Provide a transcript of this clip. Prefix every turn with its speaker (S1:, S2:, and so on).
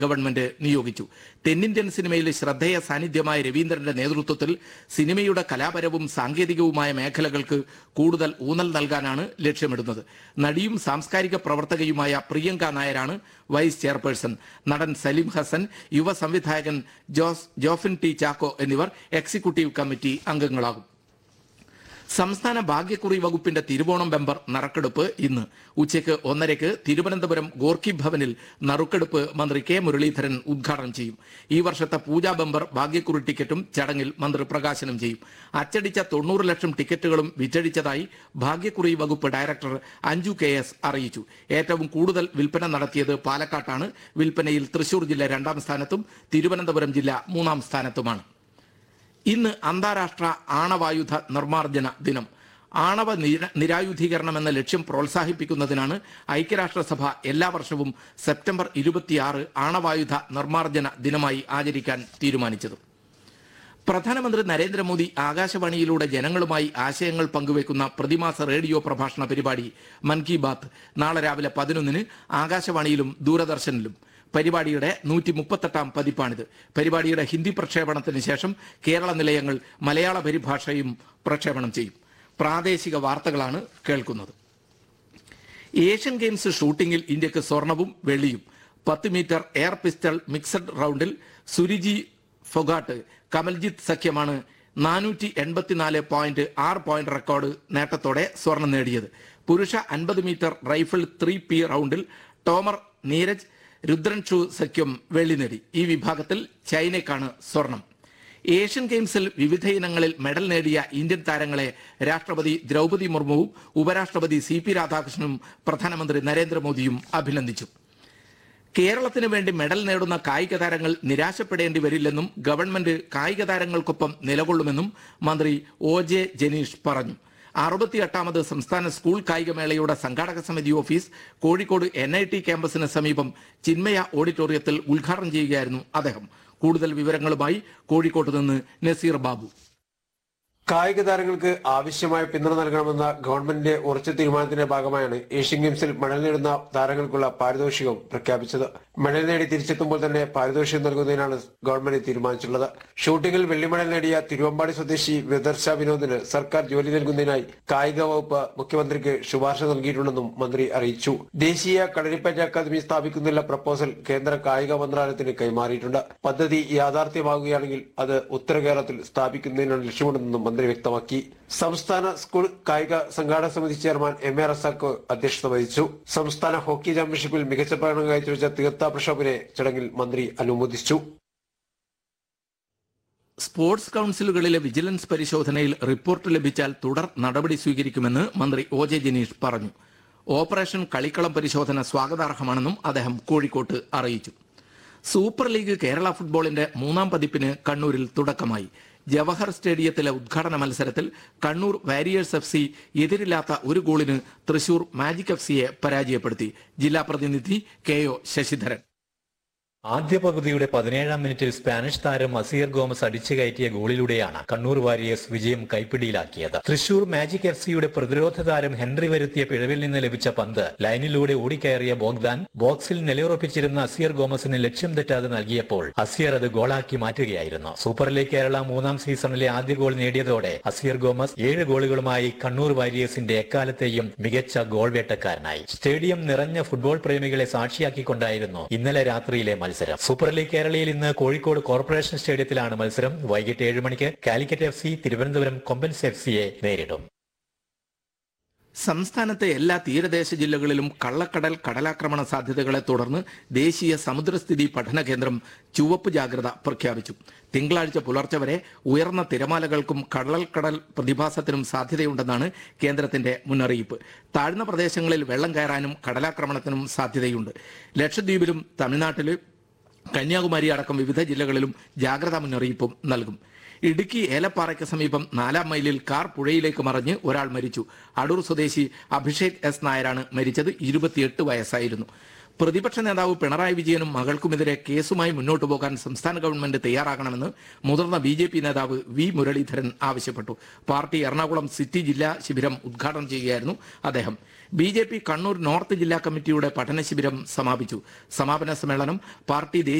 S1: government നിയോഗിച്ചു തെന്നിന്ത്യൻ സിനിമയിൽ ശ്രദ്ധേയ സാന്നിധ്യമായ രവീന്ദ്രന്റെ നേതൃത്വത്തിൽ സിനിമയുടെ കലാപരവും സാങ്കേതികവുമായ മേഖലകൾക്ക് കൂടുതൽ ഊന്നൽ നൽകാനാണ് ലക്ഷ്യമിടുന്നത് നടിയും സാംസ്കാരിക പ്രവർത്തകയുമായ പ്രിയങ്ക നായരാണ് വൈസ് ചെയർപേഴ്സൺ നടൻ സലീം ഹസൻ യുവ സംവിധായകൻ ജോസ് ജോഫിൻ ടി ചാക്കോ എന്നിവർ എക്സിക്യൂട്ടീവ് കമ്മിറ്റി അംഗങ്ങളാകും സംസ്ഥാന ഭാഗ്യക്കുറി വകുപ്പിന്റെ തിരുവോണം ബെമ്പർ നറുക്കെടുപ്പ് ഇന്ന് ഉച്ചയ്ക്ക് ഒന്നരയ്ക്ക് തിരുവനന്തപുരം ഗോർക്കി ഭവനിൽ നറുക്കെടുപ്പ് മന്ത്രി കെ മുരളീധരൻ ഉദ്ഘാടനം ചെയ്യും ഈ വർഷത്തെ പൂജാ ബെമ്പർ ഭാഗ്യക്കുറി ടിക്കറ്റും ചടങ്ങിൽ മന്ത്രി പ്രകാശനം ചെയ്യും അച്ചടിച്ച തൊണ്ണൂറ് ലക്ഷം ടിക്കറ്റുകളും വിറ്റഴിച്ചതായി ഭാഗ്യക്കുറി വകുപ്പ് ഡയറക്ടർ അഞ്ജു കെ എസ് അറിയിച്ചു ഏറ്റവും കൂടുതൽ വിൽപ്പന നടത്തിയത് പാലക്കാട്ടാണ് വിൽപ്പനയിൽ തൃശൂർ ജില്ല രണ്ടാം സ്ഥാനത്തും തിരുവനന്തപുരം ജില്ല മൂന്നാം സ്ഥാനത്തുമാണ് ഇന്ന് അന്താരാഷ്ട്ര ആണവായുധ നിർമ്മാർജ്ജന ദിനം ആണവ നിര- നിരായുധീകരണം എന്ന ലക്ഷ്യം പ്രോത്സാഹിപ്പിക്കുന്നതിനാണ് ഐക്യരാഷ്ട്രസഭ എല്ലാ വർഷവും സെപ്റ്റംബർ ഇരുപത്തിയാറ് ആണവായുധ നിർമ്മാർജ്ജന ദിനമായി ആചരിക്കാൻ തീരുമാനിച്ചത് പ്രധാനമന്ത്രി നരേന്ദ്രമോദി ആകാശവാണിയിലൂടെ ജനങ്ങളുമായി ആശയങ്ങൾ പങ്കുവെക്കുന്ന പ്രതിമാസ റേഡിയോ പ്രഭാഷണ പരിപാടി മൻ കി ബാത്ത് നാളെ രാവിലെ പതിനൊന്നിന് ആകാശവാണിയിലും ദൂരദർശനിലും പരിപാടിയുടെ നൂറ്റി മുപ്പത്തെട്ടാം പതിപ്പാണിത് പരിപാടിയുടെ ഹിന്ദി പ്രക്ഷേപണത്തിന് ശേഷം കേരള നിലയങ്ങൾ മലയാള പരിഭാഷയും പ്രക്ഷേപണം ചെയ്യും പ്രാദേശിക വാർത്തകളാണ് കേൾക്കുന്നത് ഏഷ്യൻ ഗെയിംസ് ഷൂട്ടിംഗിൽ ഇന്ത്യക്ക് സ്വർണവും വെള്ളിയും പത്ത് മീറ്റർ എയർ പിസ്റ്റൾ മിക്സഡ് റൗണ്ടിൽ സുരിജി ഫൊഗാട്ട് കമൽജിത്ത് സഖ്യമാണ് നാനൂറ്റി എൺപത്തിനാല് പോയിന്റ് ആറ് പോയിന്റ് റെക്കോർഡ് നേട്ടത്തോടെ സ്വർണം നേടിയത് പുരുഷ അൻപത് മീറ്റർ റൈഫിൾ ത്രീ പി റൗണ്ടിൽ ടോമർ നീരജ് രുദ്രൻ ഷു സഖ്യം വെള്ളി നേടി ഈ വിഭാഗത്തിൽ ചൈനയ്ക്കാണ് സ്വർണം ഏഷ്യൻ ഗെയിംസിൽ വിവിധ ഇനങ്ങളിൽ മെഡൽ നേടിയ ഇന്ത്യൻ താരങ്ങളെ രാഷ്ട്രപതി ദ്രൗപതി മുർമുവും ഉപരാഷ്ട്രപതി സി പി രാധാകൃഷ്ണനും പ്രധാനമന്ത്രി നരേന്ദ്രമോദിയും അഭിനന്ദിച്ചു കേരളത്തിന് വേണ്ടി മെഡൽ നേടുന്ന കായിക താരങ്ങൾ നിരാശപ്പെടേണ്ടി വരില്ലെന്നും ഗവൺമെന്റ് കായിക താരങ്ങൾക്കൊപ്പം നിലകൊള്ളുമെന്നും മന്ത്രി ഒ ജെ ജനീഷ് പറഞ്ഞു അറുപത്തിയെട്ടാമത് സംസ്ഥാന സ്കൂൾ കായികമേളയുടെ സംഘാടക സമിതി office Kozhikode N I T ക്യാമ്പസിന് സമീപം ചിന്മയ ഓഡിറ്റോറിയത്തിൽ ഉദ്ഘാടനം ചെയ്യുകയായിരുന്നു അദ്ദേഹം കൂടുതൽ വിവരങ്ങളുമായി കോഴിക്കോട്ട് നിന്ന് നസീർ ബാബു
S2: കായിക താരങ്ങൾക്ക് ആവശ്യമായ പിന്തുണ നൽകണമെന്ന ഗവൺമെന്റിന്റെ ഉറച്ച തീരുമാനത്തിന്റെ ഭാഗമായാണ് ഏഷ്യൻ ഗെയിംസിൽ മെഡൽ നേടുന്ന താരങ്ങൾക്കുള്ള പാരിതോഷികം പ്രഖ്യാപിച്ചത് മെഡൽ നേടി തിരിച്ചെത്തുമ്പോൾ തന്നെ പാരിതോഷികം നൽകുന്നതിനാണ് ഗവൺമെന്റ് തീരുമാനിച്ചിട്ടുള്ളത് ഷൂട്ടിംഗിൽ വെള്ളി മെഡൽ നേടിയ തിരുവമ്പാടി സ്വദേശി വിദർശ വിനോദിന് സർക്കാർ ജോലി നൽകുന്നതിനായി കായിക വകുപ്പ് മുഖ്യമന്ത്രിക്ക് ശുപാർശ നൽകിയിട്ടുണ്ടെന്നും മന്ത്രി അറിയിച്ചു ദേശീയ കളരിപ്പയറ്റ് അക്കാദമി സ്ഥാപിക്കുന്നതിനുള്ള പ്രപ്പോസൽ കേന്ദ്ര കായിക മന്ത്രാലയത്തിന് കൈമാറിയിട്ടുണ്ട് പദ്ധതി യാഥാർത്ഥ്യമാകുകയാണെങ്കിൽ അത് ഉത്തര കേരളത്തിൽ സ്ഥാപിക്കുന്നതിനാണ് ലക്ഷ്യമിടുന്നതെന്നും മന്ത്രി വ്യക്തമാക്കി സംസ്ഥാന സ്കൂൾ കായിക സംഘാടക സമിതി ചെയർമാൻ എം എ റസാഖ് അധ്യക്ഷത വഹിച്ചു സംസ്ഥാന ഹോക്കി ചാമ്പ്യൻഷിപ്പിൽ മികച്ച പ്രകടനം കാഴ്ചവെച്ച തീർത്ഥ പ്രക്ഷോഭിനെ ചടങ്ങിൽ മന്ത്രി അനുമോദിച്ചു
S1: സ്പോർട്സ് കൌൺസിലുകളിലെ വിജിലൻസ് പരിശോധനയിൽ റിപ്പോർട്ട് ലഭിച്ചാൽ തുടർ നടപടി സ്വീകരിക്കുമെന്ന് മന്ത്രി ഒ ജെ ജനീഷ് പറഞ്ഞു ഓപ്പറേഷൻ കളിക്കളം പരിശോധന സ്വാഗതാർഹമാണെന്നും അദ്ദേഹം കോഴിക്കോട്ട് അറിയിച്ചു സൂപ്പർ ലീഗ് കേരള ഫുട്ബോളിന്റെ മൂന്നാം പതിപ്പിന് കണ്ണൂരിൽ തുടക്കമായി ജവഹർ സ്റ്റേഡിയത്തിലെ ഉദ്ഘാടന മത്സരത്തിൽ കണ്ണൂർ വാരിയേഴ്സ് എഫ് സി എതിരില്ലാത്ത ഒരു ഗോളിന് തൃശൂർ മാജിക് എഫ് സിയെ പരാജയപ്പെടുത്തി ജില്ലാ പ്രതിനിധി കെ ഒ ശശിധരൻ
S3: ആദ്യ പകുതിയുടെ പതിനേഴാം മിനിറ്റിൽ സ്പാനിഷ് താരം അസിയർ ഗോമസ് അടിച്ചു കയറ്റിയ ഗോളിലൂടെയാണ് കണ്ണൂർ വാരിയേഴ്സ് വിജയം കൈപ്പിടിയിലാക്കിയത് തൃശൂർ മാജിക് എഫ് സിയുടെ പ്രതിരോധ താരം ഹെൻറി വരുത്തിയ പിഴവിൽ നിന്ന് ലഭിച്ച പന്ത് ലൈനിലൂടെ ഓടിക്കയറിയ ബോഗ്ദാൻ ബോക്സിൽ നിലയുറപ്പിച്ചിരുന്ന അസിയർ ഗോമസിന് ലക്ഷ്യം തെറ്റാതെ നൽകിയപ്പോൾ അസിയർ അത് ഗോളാക്കി മാറ്റുകയായിരുന്നു സൂപ്പർ ലീഗ് കേരള മൂന്നാം സീസണിലെ ആദ്യ ഗോൾ നേടിയതോടെ അസിയർ ഗോമസ് ഏഴ് ഗോളുകളുമായി കണ്ണൂർ വാരിയേഴ്സിന്റെ എക്കാലത്തെയും മികച്ച ഗോൾ വേട്ടക്കാരനായി സ്റ്റേഡിയം നിറഞ്ഞ ഫുട്ബോൾ പ്രേമികളെ സാക്ഷിയാക്കിക്കൊണ്ടായിരുന്നു ഇന്നലെ രാത്രിയിലെ മത്സരം സൂപ്പർ ലീഗ് കേരളയിൽ ഇന്ന് കോഴിക്കോട് കോർപ്പറേഷൻ സ്റ്റേഡിയത്തിലാണ് മത്സരം വൈകിട്ട് ഏഴ് മണിക്ക് Calicut F C Thiruvananthapuram Kombans F സിയെ നേരിടും
S1: സംസ്ഥാനത്തെ എല്ലാ തീരദേശ ജില്ലകളിലും കള്ളക്കടൽ കടലാക്രമണ സാധ്യതകളെ തുടർന്ന് ദേശീയ സമുദ്രസ്ഥിതി പഠന കേന്ദ്രം ചുവപ്പ് ജാഗ്രത പ്രഖ്യാപിച്ചു തിങ്കളാഴ്ച പുലർച്ചെ വരെ ഉയർന്ന തിരമാലകൾക്കും കടൽക്കടൽ പ്രതിഭാസത്തിനും സാധ്യതയുണ്ടെന്നാണ് കേന്ദ്രത്തിന്റെ മുന്നറിയിപ്പ് താഴ്ന്ന പ്രദേശങ്ങളിൽ വെള്ളം കയറാനും കടലാക്രമണത്തിനും സാധ്യതയുണ്ട് ലക്ഷദ്വീപിലും തമിഴ്നാട്ടിലും കന്യാകുമാരി അടക്കം വിവിധ ജില്ലകളിലും ജാഗ്രതാ മുന്നറിയിപ്പും നൽകും ഇടുക്കി ഏലപ്പാറയ്ക്ക് സമീപം നാലാം മൈലിൽ കാർ പുഴയിലേക്ക് മറിഞ്ഞ് ഒരാൾ മരിച്ചു അടൂർ സ്വദേശി അഭിഷേക് എസ് നായരാണ് മരിച്ചത് ഇരുപത്തിയെട്ട് വയസ്സായിരുന്നു പ്രതിപക്ഷ നേതാവ് പിണറായി വിജയനും മകൾക്കുമെതിരെ കേസുമായി മുന്നോട്ടു പോകാൻ സംസ്ഥാന ഗവൺമെന്റ് തയ്യാറാകണമെന്ന് മുതിർന്ന ബി ജെ പി നേതാവ് വി മുരളീധരൻ ആവശ്യപ്പെട്ടു പാർട്ടി എറണാകുളം സിറ്റി ജില്ലാ ശിബിരം ഉദ്ഘാടനം ചെയ്യുകയായിരുന്നു അദ്ദേഹം B J P Kannur north ജില്ലാ കമ്മിറ്റിയുടെ പഠന ശിബിരം സമാപിച്ചു സമാപന സമ്മേളനം പാർട്ടി